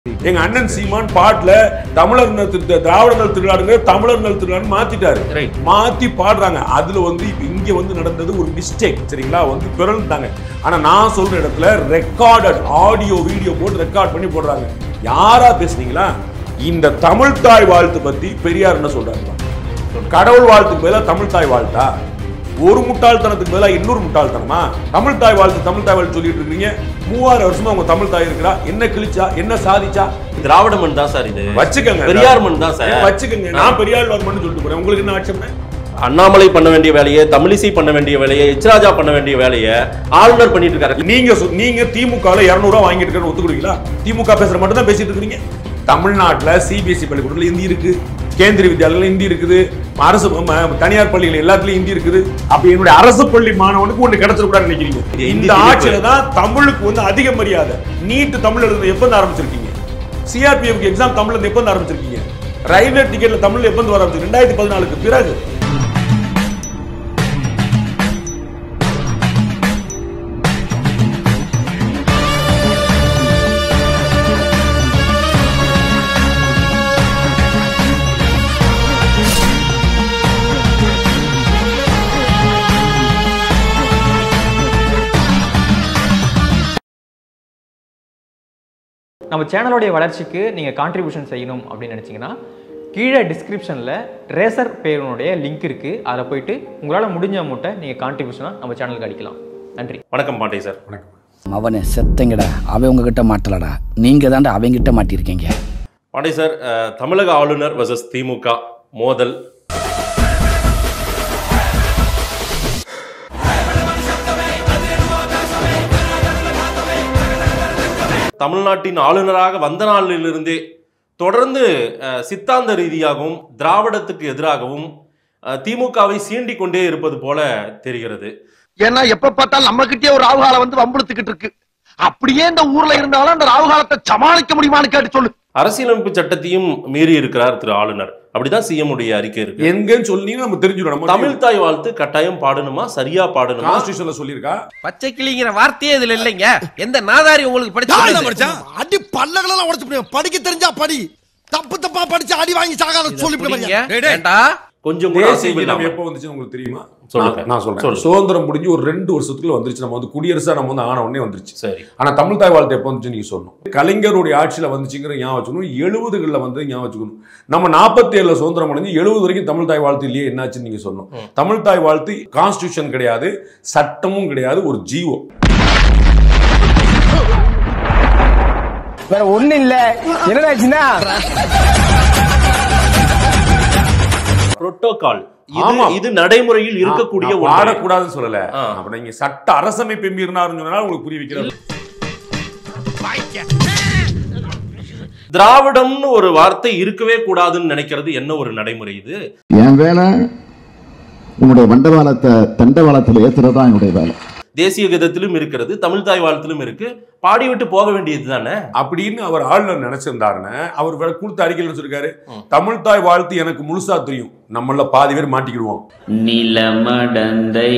எங்க அண்ணன் சீமான் பாட்டுல தமிழர் நல் திரு- திராவிட நல் திருநாடுங்க தமிழர் நல் திருநாடு மாத்திட்டாரு Right. மாத்தி பாடுறாங்க அதுல வந்து இப்ப இங்க வந்து நடந்தது ஒரு மிஸ்டேக் சரிங்களா வந்து பிறந்தாங்க ஆனா நான் சொல்ற இடத்துல ரெக்கார்டட் ஆடியோ வீடியோ போட்டு ரெக்கார்ட் பண்ணி போடுறாங்க யாரா பேசுனீங்களா இந்த தமிழ் தாய் வாழ்த்து பத்தி பெரியார் என்ன சொல்றாங்க கடவுள் வாழ்த்துக்கு பதிலா தமிழ் தாய் வாழ்த்தா ஒரு முட்டாள்தனத்துக்கு பதிலா இன்னொரு முட்டாள்தனமா தமிழ் தாய் வாழ்த்து தமிழ் தாய் வாழ்த்து சொல்லிட்டு இருக்கீங்க மூவாயிரம் வருஷமா உங்க தமிழ் தாய் இருக்கிறா என்ன கிழிச்சா என்ன சாதிச்சா திராவிட மண் தான் சார் இது வச்சுக்கங்க பெரியார் மண் தான் சார் வச்சுக்கங்க நான் பெரியார் மண்ணு சொல்லிட்டு போறேன் உங்களுக்கு என்ன ஆட்சேபனை அண்ணாமலை பண்ண வேண்டிய வேலையை தமிழிசை பண்ண வேண்டிய வேலையை எச்ராஜா பண்ண வேண்டிய வேலையை ஆளுநர் பண்ணிட்டு இருக்காரு நீங்க சொ- நீங்க திமுக ல 200 ரூபாய் வாங்கிட்டு இருக்கேன்னு ஒத்துக்கிடுவீங்களா திமுக பேசுற மட்டும் தான் பேசிட்டு இருக்கீங்க தமிழ்நாட்டுல சிபிஎஸ்இ பள்ளிக்கூடத்துல ஹிந்தி இருக்கு கேந்திரிய வித்யாலயத்துல ஹிந்தி இருக்குது அரசு ம- தனியார் பள்ளிகள் எல்லாத்துலயும் ஹிந்தி இருக்குது அப்ப என்னுடைய அரசு பள்ளி மாணவனுக்கு ஒண்ணு கிடைச்சிருக்கூடாது நினைக்கிறீங்க இது ஹிந்தி இந்த திணிப்பு. ஆட்சியில தான் தமிழுக்கு வந்து அதிக மரியாதை நீட் தமிழ் எழுதுறது எப்ப இருந்து ஆரம்பிச்சிருக்கீங்க சிஆர்பிஎஃப் எக்ஸாம் தமிழ்ல இருந்து எப்ப இருந்து ஆரம்பிச்சிருக்கீங்க ரயில்வே டிக்கெட்ல தமிழ்ல எப்ப இருந்து வர ஆரம்பிச்சு ரெண்டாயிரத்தி பதினாலுக்கு பிறகு நம்ம சேனலோடைய வளர்ச்சிக்கு நீங்கள் கான்ட்ரிபியூஷன் செய்யணும் அப்படின்னு நினச்சிங்கன்னா கீழே டிஸ்கிரிப்ஷனில் ரேசர் பேருனுடைய லிங்க் இருக்குது அதில் போயிட்டு உங்களால் முடிஞ்ச அமௌண்ட்டை நீங்கள் கான்ட்ரிபியூஷனாக நம்ம சேனலுக்கு அடிக்கலாம் நன்றி வணக்கம் பாண்டே சார் அவனை செத்தங்கடா அவன் உங்ககிட்ட மாட்டலடா நீங்க தாண்டா அவங்கிட்ட மாட்டியிருக்கீங்க பாண்டே சார் அஹ், தமிழக ஆளுநர் வர்சஸ் திமுக மோதல் தமிழ்நாட்டின் ஆளுநராக வந்த நாளிலிருந்தே தொடர்ந்து அஹ், சித்தாந்த ரீதியாகவும் திராவிடத்துக்கு எதிராகவும் அஹ், திமுகவை சீண்டிக் கொண்டே இருப்பது போல தெரிகிறது ஏன்னா எப்ப பார்த்தாலும் நம்ம கிட்டே ஒரு ராவுகாலம் வந்து வம்புழுத்துக்கிட்டு இருக்கு அப்படியே இந்த ஊர்ல இருந்தாலும் அந்த ராவுகாலத்தை சமாளிக்க முடியுமான்னு கேட்டு சொல்லு அரசியலமைப்பு சட்டத்தையும் மீறி இருக்கிறார் திரு ஆளுநர் அப்படிதான் சிஎம் உடைய அறிக்கை இருக்கு எங்கன்னு சொன்னீங்கன்னா நம்ம தெரிஞ்சிடும் நம்ம தமிழ் தாய் வாழ்த்து கட்டாயம் பாடணுமா சரியா பாடணுமா கான்ஸ்டியூஷன்ல சொல்லியிருக்கா பச்சை கிளிங்கிற வார்த்தையே இதுல இல்லைங்க எந்த நாதாரி உங்களுக்கு படிச்சு அடி பல்லகளெல்லாம் உடைச்சு போடுவேன். படிக்க தெரிஞ்சா படி தப்பு தப்பா படிச்சு அடி வாங்கி சாகாத சொல்லி ஏண்டா கொஞ்சம் கூட தேசிய அசைவு கீதம் இல்லாம. எப்போ வந்துச்சுன்னு உங்களுக்கு தெரியுமா சொல்லுங்க. நான் நான் சொல்றேன் சொல்லுங்க. சுதந்திரம் முடிஞ்சு ஒரு ரெண்டு வருஷத்துக்குள்ள வந்துருச்சு நம்ம வந்து குடியரசா நம்ம வந்து ஆன உடனே வந்துருச்சு சரி ஆனா தமிழ் தாய் வாழ்த்து எப்போ வந்துச்சு நீங்க சொல்லணும் கலைஞருடைய ஆட்சியில வந்துச்சுங்கிற ஞாபகம் வச்சுக்கணும் எழுபதுகளில் வந்து ஞாபகம் வச்சுக்கணும் நம்ம நாற்பத்தி ஏழுல சுதந்திரம் அடைஞ்சு எழுபது வரைக்கும் தமிழ் தாய் வாழ்த்து இல்லையே என்னாச்சுன்னு நீங்க சொல்லணும் தமிழ் தாய் வாழ்த்து கான்ஸ்டியூஷன் கிடையாது சட்டமும் கிடையாது ஒரு ஜீவோ வேற ஒண்ணு இல்ல என்னடாச்சுன்னா புரோட்டோகால் ஆமா. இது நடைமுறையில் இருக்கக்கூடிய நான் ஒன்று பாடக்கூடாதுன்னு சொல்லல ஆ. அப்ப நீங்க சட்ட அரசமைப்பை மீறினாருன்னு சொன்னா உங்களுக்கு புரிய வைக்கிறது திராவிடம்னு ஒரு வார்த்தை இருக்கவே கூடாதுன்னு நினைக்கிறது என்ன ஒரு நடைமுறை இது என் வேலை உன்னுடைய வண்டவாளத்தை தண்டவாளத்தில் ஏத்துறதுதான் என்னுடைய வேலை தேசிய கீதத்திலும் இருக்கிறது தமிழ் தாய் வாழ்த்திலும் இருக்கு பாடி விட்டு போக வேண்டியது தானே அப்படின்னு அவர் ஆளுநர் நினைச்சிருந்தாருன்னு அவர் வேற கொடுத்த அறிக்கையில் சொல்லிருக்காரு தமிழ் தாய் வாழ்த்து எனக்கு முழுசா தெரியும் நம்மள பாதி பேர் மாட்டிக்கிடுவோம் நிலமடந்தை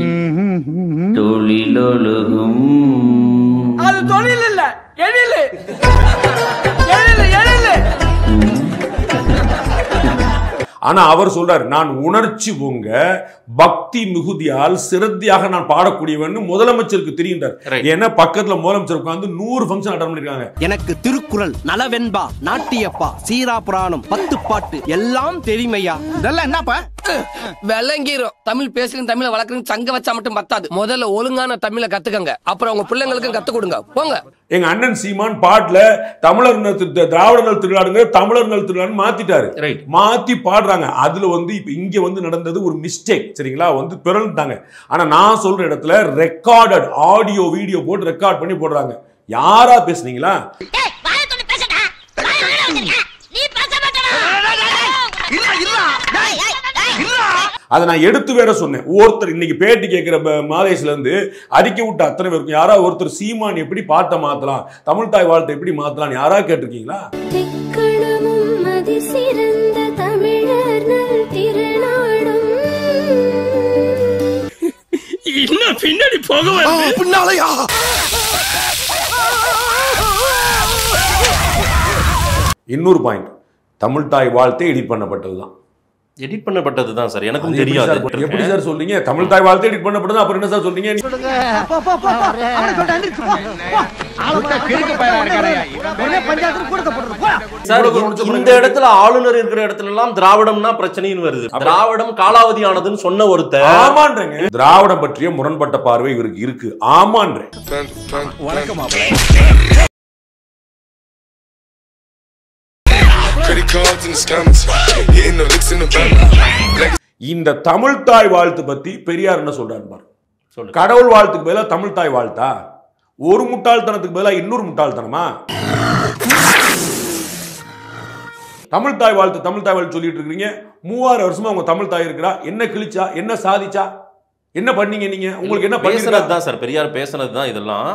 தொழிலொழுகும் அது தொழில் இல்ல எழில் எழில் எழில் ஆனா அவர் சொல்றாரு நான் உணர்ச்சி பொங்க பக்தி மிகுதியால் சிரத்தியாக நான் பாடக்கூடியவன் முதலமைச்சருக்கு தெரியுன்றார் Right. ஏன்னா பக்கத்துல முதலமைச்சர் உட்கார்ந்து நூறு ஃபங்க்ஷன் அட்டன் பண்ணிருக்காங்க எனக்கு திருக்குறள் நலவெண்பா நாட்டியப்பா சீரா புராணம் பத்து பாட்டு எல்லாம் தெரியுமையா இதெல்லாம் என்னப்பா விளங்கிரும் தமிழ் பேசுறேன் தமிழை வளர்க்குறேன் சங்க வச்சா மட்டும் பத்தாது முதல்ல ஒழுங்கான தமிழை கத்துக்கங்க அப்புறம் உங்க பிள்ளைங்களுக்கும் கத்து கொடுங்க போங்க எங்க அண்ணன் சீமான் பாட்டுல தமிழர் நல் திரு- திராவிட நல் திருநாடுங்க தமிழர் நல் திருநாடு மாத்திட்டாரு Right. மாத்தி பாடுறாங்க அதுல வந்து இப்ப இங்க வந்து நடந்தது ஒரு மிஸ்டேக் சரிங்களா வந்து பிறந்துட்டாங்க ஆனா நான் சொல்ற இடத்துல ரெக்கார்டட் ஆடியோ வீடியோ போட்டு ரெக்கார்ட் பண்ணி போடுறாங்க யாரா பேசுனீங்களா அதை நான் எடுத்து வேற சொன்னேன் ஒருத்தர் இன்னைக்கு பேட்டி கேட்கிற ப- மாதேஷ்ல இருந்து அறிக்கை விட்ட அத்தனை பேருக்கும் யாராவது ஒருத்தர் சீமான் எப்படி பாட்டை மாத்தலாம் தமிழ் தாய் வாழ்த்தை எப்படி மாத்தலாம் யாராவது கேட்டிருக்கீங்களா திக்கணமும் அதிசிறந்த தமிழர் நல் திருநாடும் இன்னும் பின்னாடி போக பின்னாலயா இன்னொரு பாயிண்ட் தமிழ் தாய் வாழ்த்தே எடிட் பண்ணப்பட்டது தான் எடிட் பண்ணப்பட்டது தான் சார் எனக்கும் அது எப்படி தெரியாது சார் எப்படி சார் சொல்றீங்க தமிழ் தாய் வாழ்த்தே எடிட் பண்ணப்பட்டது அப்புறம் என்ன சார் சொல்றீங்க சார் இந்த- இந்த இடத்துல ஆளுநர் இருக்கிற இடத்துல எல்லாம் திராவிடம்னா பிரச்சனைன்னு வருது திராவிடம் காலாவதி ஆனதுன்னு சொன்ன ஒருத்தர் ஆமான்றேங்க திராவிடம் பற்றிய முரண்பட்ட பார்வை இவருக்கு இருக்கு ஆமான்றேன் Credit cards and the scammers. Hitting the licks in the van. இந்த தமிழ் தாய் வாழ்த்து பத்தி பெரியார் என்ன சொல்றாரு பாரு சொல்லுங்க. கடவுள் வாழ்த்துக்கு பதிலா தமிழ் தாய் வாழ்த்தா ஒரு முட்டாள்தனத்துக்கு பதிலா இன்னொரு முட்டாள்தனமா தமிழ் தாய் வாழ்த்து தமிழ் தாய் வாழ்த்து சொல்லிட்டு இருக்கீங்க மூவாயிரம் வருஷமா உங்க தமிழ் தாய் இருக்கிறா என்ன கிழிச்சா என்ன சாதிச்சா என்ன பண்ணீங்க நீங்க உங்களுக்கு என்ன பேசுனது பண்ணி தான் சார் பெரியார் பேசுனது தான் இதெல்லாம்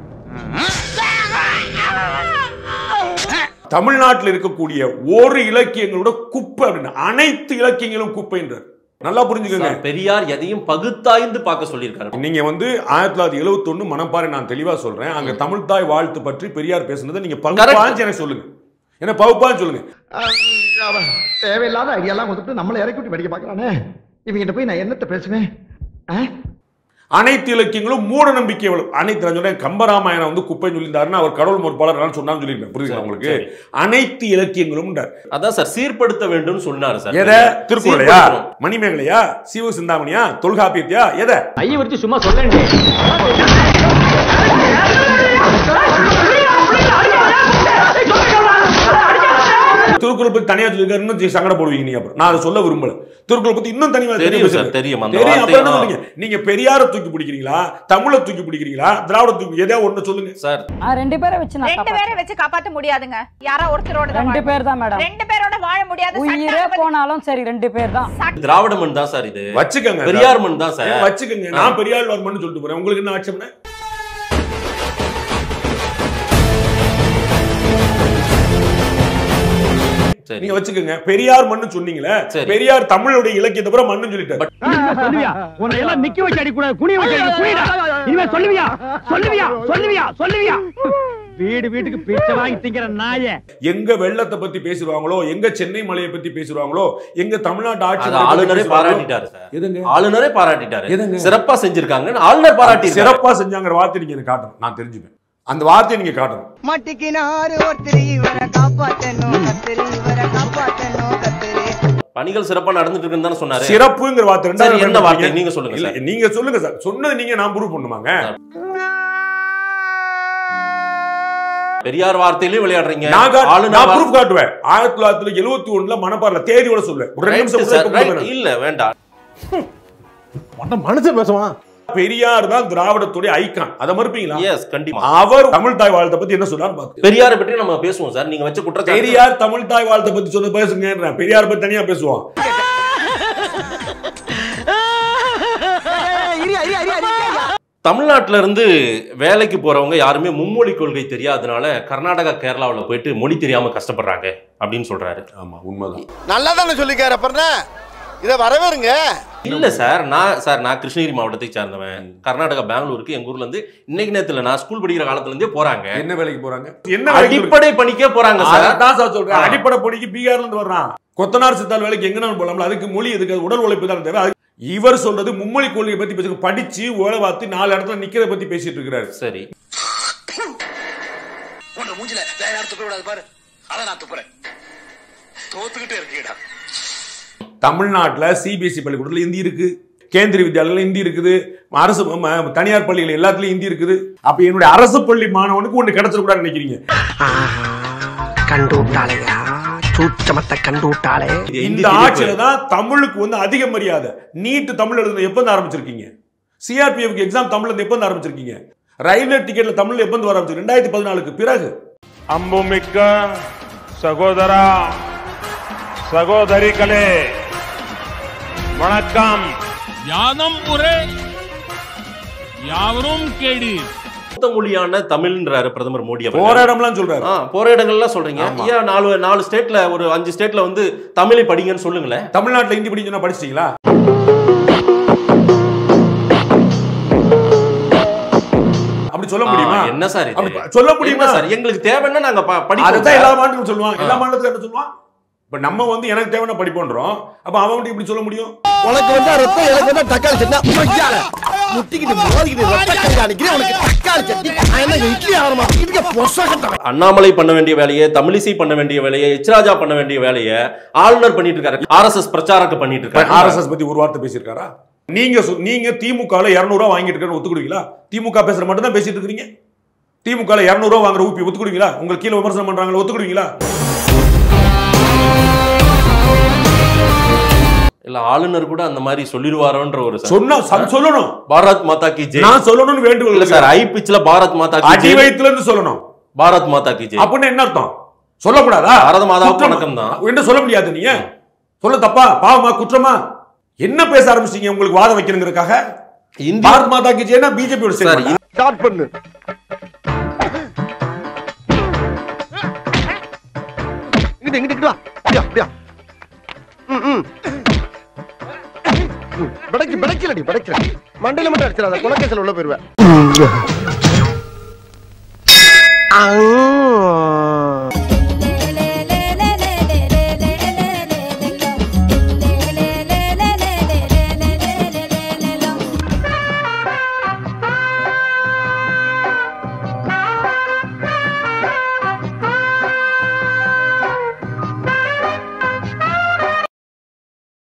தமிழ்நாட்டில் இருக்கக்கூடிய ஒரு இலக்கியங்களோட குப்பை அப்படின்னு அனைத்து இலக்கியங்களும் குப்பைன்றார் நல்லா புரிஞ்சுக்கோங்க சார், பெரியார் எதையும் பகுத்தாய்ந்து பார்க்க சொல்லியிருக்காரு நீங்க வந்து ஆயிரத்தி தொள்ளாயிரத்தி எழுபத்தி ஒண்ணு மனப்பாறை நான் தெளிவா சொல்றேன் அங்க தமிழ் தாய் வாழ்த்து பற்றி பெரியார் பேசுனதை நீங்க பகுப்பாஞ்சு எனக்கு சொல்லுங்க என்ன பகுப்பாஞ்சு சொல்லுங்க தேவையில்லாத ஐடியாலாம் கொடுத்துட்டு நம்மளை இறக்கி விட்டு படிக்க பார்க்கறானே இவங்கிட்ட போய் நான் என்னத்த பேசுவேன் அனைத்து இலக்கியங்களும் மூட நம்பிக்கை எவ்வளவு அனைத்து நான் சொல்றேன் கம்பராமாயணம் வந்து குப்பை சொல்லியிருந்தாருன்னா அவர் கடவுள் முற்பாளர் சொன்னான்னு சொல்லியிருக்கேன் புரியுதுங்களா உங்களுக்கு சரி. அனைத்து இலக்கியங்களும் அதான் சார் சீர்படுத்த வேண்டும் சொன்னாரு சார் எதை திருக்குறளையா சீர்படுத்தணும். மணிமேகலையா சிவ சிந்தாமணியா தொல்காப்பியத்தையா எதை ஐய வச்சு சும்மா சொல்லேன் திருக்குறள் பத்தி தனியா சொல்லிருக்காருன்னு சங்கட போடுவீங்க நீங்க அப்புறம் நான் அதை சொல்ல விரும்பல திருக்குறள் பத்தி இன்னும் தனியா தெரியும் பேசுங்க. சார், தெரியும். அந்த தெரியும் அப்புறம் என்ன வார்த்தை, சொல்றீங்க நீங்க பெரியார தூக்கி பிடிக்கிறீங்களா தமிழை தூக்கி பிடிக்கிறீங்களா திராவிட தூக்கி எதையா ஒண்ணு சொல்லுங்க சார் ரெண்டு பேரை வச்சு நான் ரெண்டு பேரை வச்சு காப்பாத்த முடியாதுங்க யாரோ ஒருத்தரோட தான் ரெண்டு வாழ பேர் தான் மேடம் ரெண்டு பேரோட வாழ முடியாது உயிரே போனாலும் சரி ரெண்டு பேர் தான் திராவிட மண் தான் சார் இது வச்சுக்கோங்க பெரியார் மண் தான் சார் ஏன் வச்சுக்கோங்க நான் பெரியார் மண்ணு சொல்லிட்டு போறேன் உங்களுக்கு என்ன ஆட்சேபனை சரி. நீங்க வச்சுக்கோங்க பெரியார் மண்ணு சொன்னீங்களே பெரியார் தமிழுடைய இலக்கியத்தை பூரா மண்ணு சொல்லிட்டாரு சொல்லுவியா உன்னை எல்லாம் நிக்க வச்சு அடிக்கூடாது குனிய வச்சு அடி குனிடா இனிமே சொல்லுவியா சொல்லுவியா சொல்லுவியா சொல்லுவியா வீடு வீட்டுக்கு பிச்சை வாங்கி திங்கிற நாயே எங்க வெள்ளத்தை பத்தி பேசுவாங்களோ எங்க சென்னை மலையை பத்தி பேசுவாங்களோ எங்க தமிழ்நாட்டு ஆட்சி அது மலையை பத்தி ஆளுநரே பேசுவாங்களோ, பாராட்டிட்டாரு சார் எதுங்க ஆளுநரே பாராட்டிட்டாரு எதுங்க? சிறப்பா செஞ்சிருக்காங்க ஆளுநர் பாராட்டி சிறப்பா செஞ்சாங்கிற வார்த்தை நீங்க எனக்கு காட்டணும் நான் தெரிஞ்சுப்பேன் அந்த வார்த்தையை நீங்க காட்டணும் மட்டிக்கினாரு ஒருத்தர் இவரை காப்பாத்தணும் கத்திரி இவரை காப்பாத்தணும் கத்திரி பணிகள் சிறப்பா நடந்துட்டு இருக்குன்னு தானே சொன்னாரு சிறப்புங்கிற வார்த்தை சரி, ரெண்டாவது என்ன வார்த்தை நீங்க நீங்க சொல்லுங்க இல்ல, சார் நீங்க சொல்லுங்க சார் சொன்னது நீங்க நான் ப்ரூவ் பண்ணுமாங்க பெரியார் வார்த்தையிலயும் விளையாடுறீங்க நான் கா- ஆளுநர் நான் வா- ப்ரூஃப் காட்டுவேன் ஆயிரத்தி தொள்ளாயிரத்தி எழுபத்தி ஒண்ணுல மனப்பாறையில தேதியோட சொல்லுவேன் ஒரு ரெண்டு Right, நிமிஷம் sir, கூட right. இப்ப இல்ல வேண்டாம் மனுஷன் பேசுவான் பெரியார் தான் திராவிடத்துடைய ஐகான் அதை மறுப்பீங்களா எஸ் கண்டிப்பா அவர் தமிழ் தாய் வாழ்த்தை பத்தி என்ன சொல்றாரு பாத்து பெரியாரை பற்றி நம்ம பேசுவோம் சார் நீங்க வச்ச குற்றச்சாட்டு பெரியார் தமிழ் தாய் வாழ்த்தை பத்தி சொல்ல பேசுங்க பெரியார் பத்தி தனியா பேசுவோம் தமிழ்நாட்டுல இருந்து வேலைக்கு போறவங்க யாருமே மும்மொழி கொள்கை தெரியாதனால கர்நாடகா கேரளாவுல போயிட்டு மொழி தெரியாம கஷ்டப்படுறாங்க அப்படின்னு சொல்றாரு ஆமா உண்மைதான் நல்லா தானே சொல்லிக்காரு அப்புறம் இதை வரவேறுங்க இல்ல சார் நான் சார் நான் கிருஷ்ணகிரி மாவட்டத்தை சார்ந்தவன் கர்நாடகா பெங்களூருக்கு எங்க ஊர்ல இருந்து இன்னைக்கு நேரத்துல நான் ஸ்கூல் படிக்கிற காலத்துல இருந்தே போறாங்க என்ன வேலைக்கு போறாங்க என்ன வேலைக்கு அடிப்படை பணிக்கே போறாங்க சார் அதான் சார் சொல்றேன் அடிப்படை பணிக்கு பீகார்ல இருந்து வர்றான் கொத்தனார் சித்தால் வேலைக்கு எங்க போலாம்ல அதுக்கு மொழி எதுக்கு அது உடல் உழைப்பு தான் தேவை அது- இவர் சொல்றது மும்மொழி கொள்கையை பத்தி பேசுங்க படிச்சு ஓலை பார்த்து நாலு இடத்துல நிக்கிறத பத்தி பேசிட்டு இருக்கிறாரு சரி உன்னை மூஞ்சில வேற யாரும் துப்ப விடாது பாரு அதான் நான் துப்புறேன் தோத்துக்கிட்டே இருக்கீடா தமிழ்நாட்டுல சிபிஎஸ்இ பள்ளிக்கூடத்துல ஹிந்தி இருக்கு கேந்திரிய வித்யாலயில ஹிந்தி இருக்குது அரசு ம- தனியார் பள்ளிகள் எல்லாத்துலயும் ஹிந்தி இருக்குது அப்ப என்னுடைய அரசு பள்ளி மாணவனுக்கு ஒண்ணு கிடைச்சிடக்கூடாது நினைக்கிறீங்க கண்டு விட்டாளையா சூச்சமத்தை கண்டு விட்டாளே இந்த ஆட்சியில தான் தமிழுக்கு வந்து அதிக மரியாதை நீட் தமிழ் எழுதுன எப்ப இருந்து ஆரம்பிச்சிருக்கீங்க சிஆர்பிஎஃப் எக்ஸாம் தமிழ்ல இருந்து எப்ப இருந்து ஆரம்பிச்சிருக்கீங்க ரயில்வே டிக்கெட்ல தமிழ்ல எப்ப இருந்து வர ஆரம்பிச்சு ரெண்டாயிரத்தி பதினாலுக்கு பிறகு ಅಂಬುಮಿಕ್ಕ ಸಹೋದರ ಸಹೋದರಿಗಳೇ வணக்கம் யாதம் புரே யாவரும் கேடி மூத்த மொழியான தமிழ்ன்றாரு பிரதமர் மோடி அவர்கள். போற இடம்லாம் சொல்றாரு ஆ, போற இடங்கள்லாம் சொல்றீங்க ஏன் நாலு நாலு ஸ்டேட்ல ஒரு அஞ்சு ஸ்டேட்ல வந்து தமிழை படிங்கன்னு சொல்லுங்களேன் தமிழ்நாட்டுல ஹிந்தி படிக்க சொன்னா படிச்சிட்டீங்களா அப்படி அப்படி சொல்ல முடியுமா ஆ, என்ன சார் இது? அப்படி சொல்ல முடியுமா என்ன சார் எங்களுக்கு தேவைன்னா நாங்க ப- படிப்போம் அதுதான் சார். எல்லா மாநிலங்களும் சொல்லுவான் எல்லா ஆ. மாநிலத்துக்கும் என்ன சொல்லுவான் இப்ப நம்ம வந்து எனக்கு தேவையான படிப்போன்றோம் அப்ப அவன் மட்டும் இப்படி சொல்ல முடியும் உனக்கு வந்தா ரத்தம் எனக்கு வந்தா தக்காளி சட்னி மச்சான முட்டிக்கிட்டு மோதிக்கிட்டு ரத்த கண்காணிக்கிறேன் உனக்கு தக்காளி சட்னி நான் என்ன இட்லி ஆரமா இதுக்கு பொசகட்டவன் அண்ணாமலை பண்ண வேண்டிய வேலையை தமிழிசை பண்ண வேண்டிய வேலையை எச் ராஜா பண்ண வேண்டிய வேலையை ஆளுநர் பண்ணிட்டு இருக்காரு ஆர்எஸ்எஸ் பிரச்சாரக்க பண்ணிட்டு இருக்காரு ஆர்எஸ்எஸ் பத்தி ஒரு வார்த்தை பேசியிருக்காரா நீங்க சொ- நீங்க திமுகல 200 ரூபா வாங்கிட்டு இருக்கேன்னு ஒத்துக்கிடுவீங்களா திமுக பேசுற மட்டும் தான் பேசிட்டு இருக்கீங்க திமுகல 200 ரூபா வாங்குற ஊப்பி ஒத்துக்கிடுவீங்களா உங்களுக்கு கீழே விமர்சனம் பண்றாங்களா ஒத்துக்கிடுவீங்களா இல்ல ஆளுநர் கூட அந்த மாதிரி சொல்லிடுவாரோன்ற ஒரு ச- சொன்னா சம் சொல்லணும் பாரத் மாதா கி ஜெய் நான் சொல்லணும்னு வேண்டுகோள் இல்ல சார் ஐ பிச்ல பாரத் மாதா கி அடி ஜெய் வயித்துல இருந்து சொல்லணும் பாரத் மாதா கி ஜெய் அப்படின்னு என்ன அர்த்தம் சொல்லக்கூடாதா பாரத மாதாவுக்கு குற்றம். வணக்கம் தான். என்ன சொல்ல முடியாது நீங்க சொல்ல தப்பா பாவமா குற்றமா என்ன பேச ஆரம்பிச்சீங்க உங்களுக்கு வாதம் வைக்கணுங்கிறதுக்காக பாரத் மாதா கி ஜெயனா பிஜேபியோட சார், சார் ஸ்டார்ட் பண்ணு இங்கிட்டு இங்கிட்டு இங்கிட்டு வா அப்படியா அப்படியா ம் ம் ம், பிடைக்கு பிடைக்கலடி பிடைக்கல மண்டையில மட்டும் அடிச்சிடாத குலக்கேசல் உள்ள போயிருவேன்